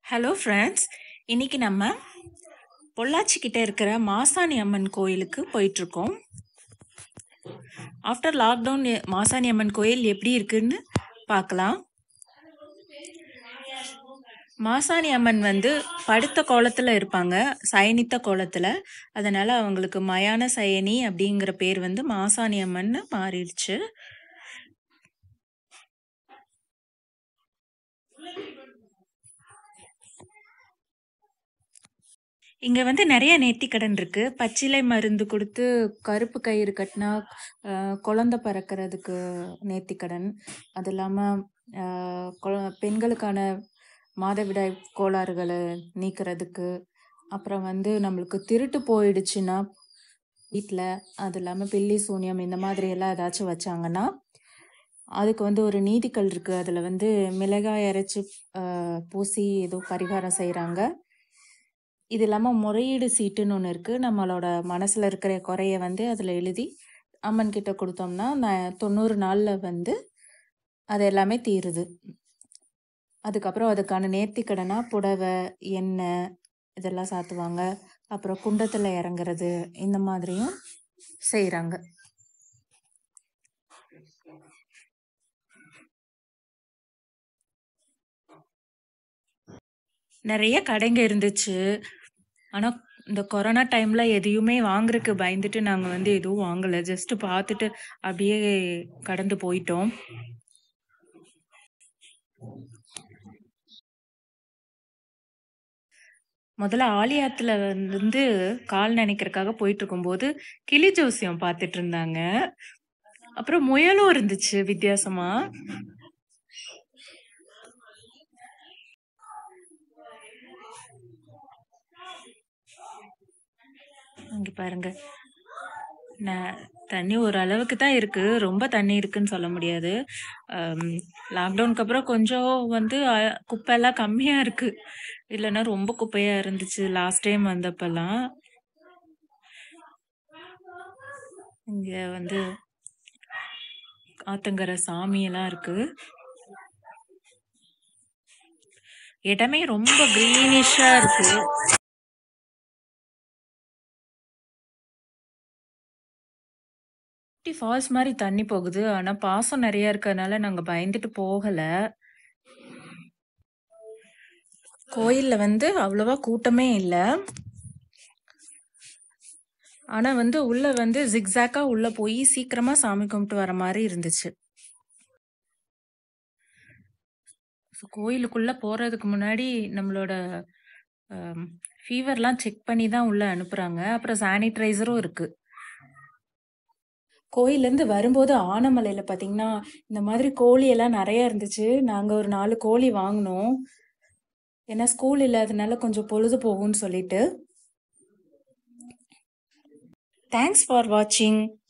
Hello friends இன்னைக்கு நம்ம பொள்ளாச்சி கிட்ட இருக்கிற மாசாணி அம்மன் கோயிலுக்கு போயிட்டுருக்கோம் ஆஃப்டர் லாக்டவுன் மாசாணி அம்மன் கோயில் எப்படி இருக்குன்னு பார்க்கலாம் மாசாணி அம்மன் வந்து படுத்த கோலத்தில் இருப்பாங்க சயனித்த கோலத்தில் அதனால அவங்களுக்கு மயான சயனி அப்படிங்கிற பேர் வந்து மாசாணி அம்மன்னு மாறிடுச்சு இங்க வந்து நெறைய நேர்த்திக்கடன் இருக்கு. பச்சிலை மருந்து குடுத்து கருப்பு கயிறு கட்டினா, அ குழந்தை பிறக்கறதுக்கு நேர்த்திக்கடன். அது இல்லாம அ கொ பெண்களுக்கான மாதவிடாய் கோளாறுகள நீக்கிறதுக்கு. அப்புறம் வந்து நம்மளுக்கு திருட்டு போயிடுச்சுன்னா, வீட்ல, அது இல்லாம பில்லி சூனியம் இந்த மாதிரி எல்லாம் ஏதாச்சும் வச்சாங்கன்னா, அதுக்கு வந்து ஒரு நீதிக்கல் இருக்கு. அதுல வந்து மிளகாய் அரைச்சு அ பூசி ஏதோ பரிகாரம் செய்றாங்க. இது இல்லாம முறையீடு சீட்டுன்னு ஒண்ணு இருக்கு. நம்மளோட மனசுல இருக்கிற குறைய வந்து அதுல எழுதி அம்மன் கிட்ட குடுத்தோம்னா, ந 90 நாள்ல வந்து அது எல்லாமே தீருது. அதுக்கப்புறம் அதுக்கான நேர்த்திக்கடனா புடவை, எண்ணெய் இதெல்லாம் சாத்துவாங்க. அப்புறம் குண்டத்துல இறங்குறது, இந்த மாதிரியும் செய்றாங்க. நெறைய கடைங்க இருந்துச்சு. ஆனா, இந்த கொரோனா டைம்ல எதையுமே வாங்குறக்கு பயந்துட்டு நாங்க வந்து எதுவும் வாங்கல. ஜஸ்ட் பார்த்துட்டு அப்படியே கடந்து போயிட்டோம். முதல்ல ஆலியாத்துல வந்து கால் நனைக்கிறதுக்காக போயிட்டுருக்கும்போது, கிளி ஜோசியம் பார்த்துட்டு இருந்தாங்க. அப்புறம் முயலும் இருந்துச்சு வித்தியாசமா. இங்க பாருங்க. ந தண்ணி ஓரளவுக்கு தான் இருக்கு. ரொம்ப தண்ணி இருக்குன்னு சொல்ல முடியாது. அம் லாக்டவுனுக்கு அப்புறம் கொஞ்சம் வந்து அ குப்பைலாம் கம்மியா இருக்கு. இல்லன்னா ரொம்ப குப்பையா இருந்துச்சு லாஸ்ட் டைம் வந்தப்பலாம். இங்க வந்து ஆத்தங்கர சாமியெல்லாம் இருக்கு. இடமே ரொம்ப கிரீனிஷா இருக்கு. குட்டி ஃபால்ஸ் மாரி தண்ணி போகுது. ஆனா பாசம் நெறைய இருக்கறனால நாங்க பயந்துட்டு போகல. கோயில்ல வந்து அவ்வளவா கூட்டமே இல்ல. ஆனா வந்து உள்ள வந்து ஜிக்ஸாக்கா உள்ள போயி சீக்கிரமா சாமி கும்பிட்டு வர மாரி இருந்துச்சு. ஸோ கோயிலுக்குள்ள போறதுக்கு முன்னாடி நம்மளோட அம் ஃபீவர்லாம் செக் பண்ணி தான் உள்ள அனுப்புறாங்க. அப்புறம் சானிடைசரும் இருக்கு. கோயில்லேருந்து வரும்போது ஆனமலையில பார்த்தீங்கன்னா, இந்த மாதிரி கோழி எல்லாம் நெறைய இருந்துச்சு. நாங்க ஒரு 4 கோழி வாங்குனோம். ஏன்னா ஸ்கூல் இல்லாதனால கொஞ்சம் பொழுது போகும்னு சொல்லிட்டு. தேங்க்ஸ் ஃபார் வாட்சிங்.